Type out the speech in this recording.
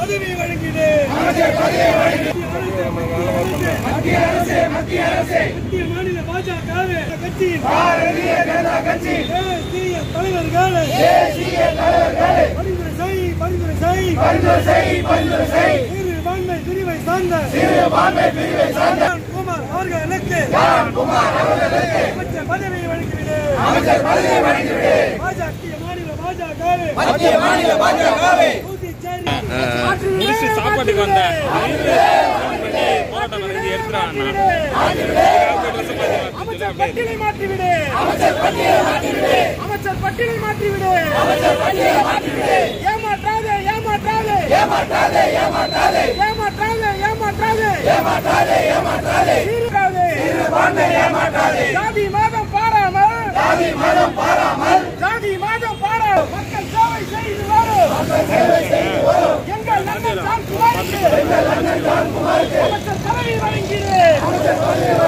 பதவி வழங்கிடு மத்திய அரசே மத்திய அரசே மத்திய மாநில பாஜகவே கட்சியின் பாரதிய ஜனதா கட்சி தேசிய தலைவர்களே தேசிய தலைவர்களே பரிந்துரை செய் பரிந்துரை செய் பரிந்துரை செய் பரிந்துரை செய் சிறுபான்மை பிரிவை சார்ந்த சிறுபான்மை பிரிவை சார்ந்த குமார் அவர்களுக்கு குமார் அவர்களுக்கு அமைச்சர் பதவியை வழங்கிவிடு அமைச்சர் பதவியை வழங்கிவிடு பாஜக மாநில பாஜகவே மத்திய மாநில பாஜகவை புதுச்சேரி முடிச்சு சாப்பாட்டுக்கு வந்தேன் போராட்டம் நடந்து எடுத்துறான் அமைச்சர் பட்டியலை மாற்றிவிடு அமைச்சர் பட்டியலை மாற்றிவிடு அமைச்சர் பட்டியலை மாற்றிவிடு அமைச்சர் பட்டியலை மாற்றிவிடு ஏமாற்றாதே ஏமாற்றாதே ஏமாற்றாதே ஏமாற்றாதே ஏமாற்றாதே ஏமாற்றாதே ஏமாற்றாதே ஏமாற்றாதே சீர்காதே சிறுபான்மை ஏமாற்றாதே ஜாதி மதம் பாராமல் ஜாதி மதம் பாராமல் ஜாதி மதம் பாராமல் மக்கள் சேவை செய்து வரும் எங்கள் அண்ணன் ஜான் குமாருக்கு அமைச்சர் பதவி வழங்கிடு